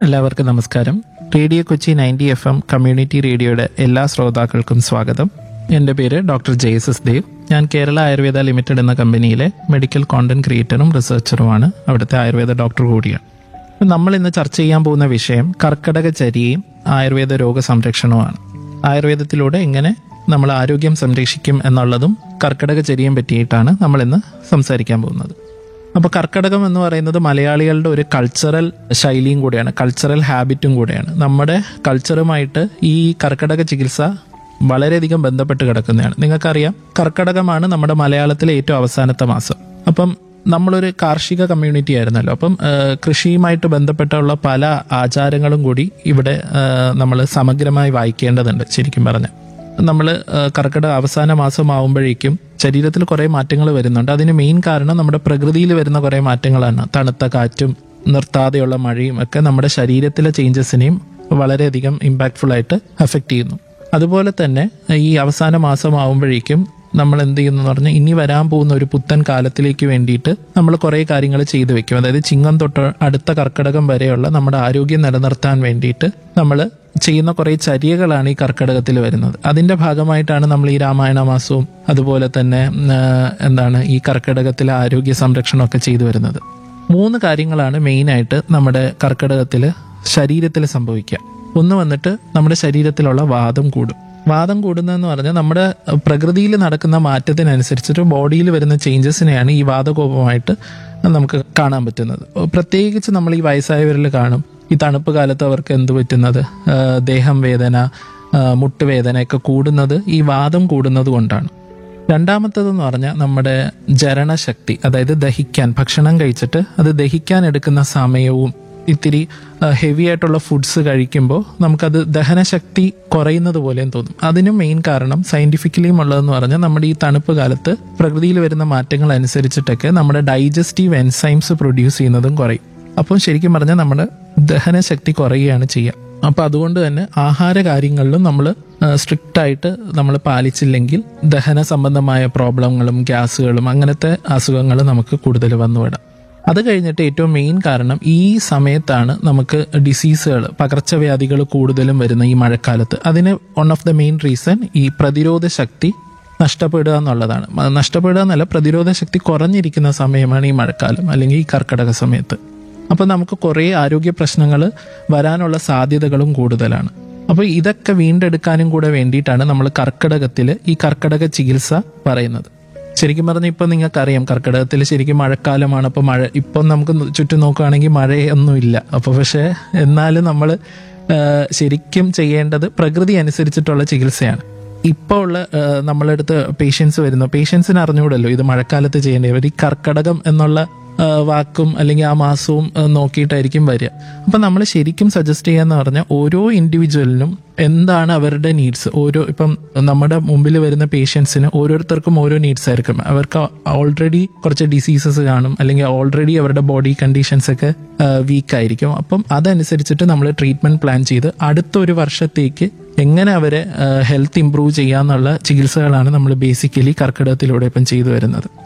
എല്ലാവർക്കും നമസ്കാരം radio Kochi ninety F M community റേഡിയോയുടെ എല്ലാ ശ്രോതാക്കൾക്കും സ്വാഗതം എൻ്റെ പേര് ഡോക്ടർ ജെയ്സസ് ദേവ് ഞാൻ കേരള ആയുർവേദ ലിമിറ്റഡ് എന്ന കമ്പനിയിലെ മെഡിക്കൽ കോണ്ടന്റ് ക്രിയേറ്ററും റിസർച്ചറുമാണ് അവിടുത്തെ ആയുർവേദ ഡോക്ടർ കൂടിയാണ് അപ്പോൾ നമ്മൾ ഇന്ന് ചർച്ച ചെയ്യാൻ പോകുന്ന വിഷയം കർക്കടക ചര്യയും ആയുർവേദ രോഗ സംരക്ഷണവുമാണ് ആയുർവേദത്തിലൂടെ എങ്ങനെ നമ്മൾ ആരോഗ്യം സംരക്ഷിക്കും എന്നുള്ളതും കർക്കടക ചര്യയും പറ്റിയിട്ടാണ് നമ്മൾ ഇന്ന് സംസാരിക്കാൻ പോകുന്നത് അപ്പോൾ കർക്കടകം എന്ന് പറയുന്നത് മലയാളികളുടെ ഒരു കൾച്ചറൽ ശൈലിയും കൂടെയാണ് കൾച്ചറൽ ഹാബിറ്റും കൂടെയാണ് നമ്മുടെ കൾച്ചറുമായിട്ട് ഈ കർക്കടക ചികിത്സ വളരെയധികം ബന്ധപ്പെട്ട് കിടക്കുന്നതാണ് നിങ്ങൾക്കറിയാം കർക്കടകമാണ് നമ്മുടെ മലയാളത്തിലെ ഏറ്റവും അവസാനത്തെ മാസം അപ്പം നമ്മളൊരു കാർഷിക കമ്മ്യൂണിറ്റി ആയിരുന്നല്ലോ അപ്പം ആ, കൃഷിയുമായിട്ട് ബന്ധപ്പെട്ടുള്ള പല ആചാരങ്ങളും കൂടി ഇവിടെ നമ്മൾ സമഗ്രമായി വായിക്കേണ്ടതുണ്ട് ശരിക്കും പറഞ്ഞാൽ നമ്മൾ കർക്കിടക അവസാന മാസമാവുമ്പോഴേക്കും ശരീരത്തിൽ കുറേ മാറ്റങ്ങൾ വരുന്നുണ്ട് അതിന് മെയിൻ കാരണം നമ്മുടെ പ്രകൃതിയിൽ വരുന്ന കുറേ മാറ്റങ്ങളാണ് തണുത്ത കാറ്റും നിർത്താതെയുള്ള മഴയും ഒക്കെ നമ്മുടെ ശരീരത്തിലെ ചേഞ്ചസിനെയും വളരെയധികം ഇമ്പാക്ട്ഫുൾ ആയിട്ട് അഫക്റ്റ് ചെയ്യുന്നു അതുപോലെ തന്നെ ഈ അവസാന മാസമാവുമ്പോഴേക്കും നമ്മൾ എന്ത് ചെയ്യുന്നു എന്ന് പറഞ്ഞാൽ ഇനി വരാൻ പോകുന്ന ഒരു പുത്തൻ കാലത്തിലേക്ക് വേണ്ടിയിട്ട് നമ്മൾ കുറേ കാര്യങ്ങൾ ചെയ്തു വെക്കും അതായത് ചിങ്ങം തൊട്ട് അടുത്ത കർക്കിടകം വരെയുള്ള നമ്മുടെ ആരോഗ്യം നിലനിർത്താൻ വേണ്ടിയിട്ട് നമ്മൾ ചെയ്യുന്ന കുറേ ചര്യകളാണ് ഈ കർക്കിടകത്തിൽ വരുന്നത് അതിന്റെ ഭാഗമായിട്ടാണ് നമ്മൾ ഈ രാമായണ മാസവും അതുപോലെ തന്നെ ഉം, ആ, എന്താണ് ഈ കർക്കിടകത്തിലെ ആരോഗ്യ സംരക്ഷണമൊക്കെ ചെയ്തു വരുന്നത് മൂന്ന് കാര്യങ്ങളാണ് മെയിനായിട്ട് നമ്മുടെ കർക്കിടകത്തിൽ ശരീരത്തിൽ സംഭവിക്കുക ഒന്ന് വന്നിട്ട് നമ്മുടെ ശരീരത്തിലുള്ള വാദം കൂടും വാദം കൂടുന്നതെന്ന് പറഞ്ഞാൽ നമ്മുടെ പ്രകൃതിയിൽ നടക്കുന്ന മാറ്റത്തിനനുസരിച്ചിട്ട് ബോഡിയിൽ വരുന്ന ചേഞ്ചസിനെയാണ് ഈ വാദകോപമായിട്ട് നമുക്ക് കാണാൻ പറ്റുന്നത് പ്രത്യേകിച്ച് നമ്മൾ ഈ വയസ്സായവരിൽ കാണും ഈ തണുപ്പ് കാലത്ത് അവർക്ക് എന്ത് പറ്റുന്നത് ആ, ദേഹം വേദന ആ, മുട്ടുവേദനയൊക്കെ കൂടുന്നത് ഈ വാദം കൂടുന്നത് കൊണ്ടാണ് രണ്ടാമത്തതെന്ന് പറഞ്ഞാൽ നമ്മുടെ ജരണശക്തി അതായത് ദഹിക്കാൻ ഭക്ഷണം കഴിച്ചിട്ട് അത് ദഹിക്കാൻ എടുക്കുന്ന സമയവും ഇത്തിരി ഹെവി ആയിട്ടുള്ള ഫുഡ്സ് കഴിക്കുമ്പോൾ നമുക്കത് ദഹനശക്തി കുറയുന്നത് പോലെയും തോന്നും അതിന് മെയിൻ കാരണം സയന്റിഫിക്കലിയും ഉള്ളതെന്ന് പറഞ്ഞാൽ നമ്മുടെ ഈ തണുപ്പ് കാലത്ത് പ്രകൃതിയിൽ വരുന്ന മാറ്റങ്ങൾ അനുസരിച്ചിട്ടൊക്കെ നമ്മുടെ ഡൈജസ്റ്റീവ് എൻസൈംസ് പ്രൊഡ്യൂസ് ചെയ്യുന്നതും കുറയും അപ്പം ശരിക്കും പറഞ്ഞാൽ നമ്മുടെ ദഹനശക്തി കുറയുകയാണ് ചെയ്യുക അപ്പൊ അതുകൊണ്ട് തന്നെ ആഹാര കാര്യങ്ങളിലും നമ്മൾ സ്ട്രിക്റ്റ് ആയിട്ട് നമ്മൾ പാലിച്ചില്ലെങ്കിൽ ദഹന സംബന്ധമായ പ്രോബ്ലങ്ങളും ഗ്യാസുകളും അങ്ങനത്തെ അസുഖങ്ങൾ നമുക്ക് കൂടുതൽ വന്നുവിടാം അത് കഴിഞ്ഞിട്ട് ഏറ്റവും മെയിൻ കാരണം ഈ സമയത്താണ് നമുക്ക് ഡിസീസുകൾ പകർച്ചവ്യാധികൾ കൂടുതലും വരുന്ന ഈ മഴക്കാലത്ത് അതിന് one of the main reason ഈ പ്രതിരോധ ശക്തി നഷ്ടപ്പെടുക എന്നുള്ളതാണ് മ- നഷ്ടപ്പെടുക എന്നല്ല പ്രതിരോധ ശക്തി കുറഞ്ഞിരിക്കുന്ന സമയമാണ് ഈ മഴക്കാലം അല്ലെങ്കിൽ ഈ കർക്കിടക സമയത്ത് അപ്പോൾ നമുക്ക് കുറേ ആരോഗ്യ പ്രശ്നങ്ങൾ വരാനുള്ള സാധ്യതകളും കൂടുതലാണ് അപ്പോൾ ഇതൊക്കെ വീണ്ടെടുക്കാനും കൂടെ വേണ്ടിയിട്ടാണ് നമ്മൾ കർക്കിടകത്തിൽ ഈ കർക്കിടക ചികിത്സ പറയുന്നത് ശരിക്കും പറഞ്ഞാൽ ഇപ്പം നിങ്ങൾക്കറിയാം കർക്കിടകത്തിൽ ശരിക്കും മഴക്കാലമാണ് അപ്പോൾ മഴ ഇപ്പം നമുക്ക് ചുറ്റും നോക്കുകയാണെങ്കിൽ മഴയൊന്നും ഇല്ല അപ്പോൾ പക്ഷേ എന്നാലും നമ്മൾ ശരിക്കും ചെയ്യേണ്ടത് പ്രകൃതി അനുസരിച്ചിട്ടുള്ള ചികിത്സയാണ് ഇപ്പോൾ ഉള്ള ആ, നമ്മളടുത്ത് പേഷ്യൻസ് വരുന്നു പേഷ്യൻസിന് അറിഞ്ഞുകൂടല്ലോ ഇത് മഴക്കാലത്ത് ചെയ്യേണ്ടത് അവർ ഈ കർക്കടകം എന്നുള്ള ആ, വാക്കും അല്ലെങ്കിൽ ആ മാസവും ആ, നോക്കിയിട്ടായിരിക്കും വരിക അപ്പം നമ്മൾ ശരിക്കും സജസ്റ്റ് ചെയ്യാന്ന് പറഞ്ഞാൽ ഓരോ ഇൻഡിവിജ്വലിനും എന്താണ് അവരുടെ നീഡ്സ് ഓരോ ഇപ്പം നമ്മുടെ മുമ്പിൽ വരുന്ന പേഷ്യൻസിന് ഓരോരുത്തർക്കും ഓരോ നീഡ്സ് ആയിരിക്കും അവർക്ക് ഓൾറെഡി കുറച്ച് ഡിസീസസ് കാണും അല്ലെങ്കിൽ ഓൾറെഡി അവരുടെ ബോഡി കണ്ടീഷൻസ് ഒക്കെ വീക്ക് ആയിരിക്കും അപ്പം അതനുസരിച്ചിട്ട് നമ്മൾ ട്രീറ്റ്മെന്റ് പ്ലാൻ ചെയ്ത് അടുത്ത ഒരു വർഷത്തേക്ക് എങ്ങനെ അവരെ ഹെൽത്ത് ഇംപ്രൂവ് ചെയ്യാന്നുള്ള ചികിത്സകളാണ് നമ്മൾ ബേസിക്കലി കർക്കിടകത്തിലൂടെ ഇപ്പം ചെയ്തു വരുന്നത്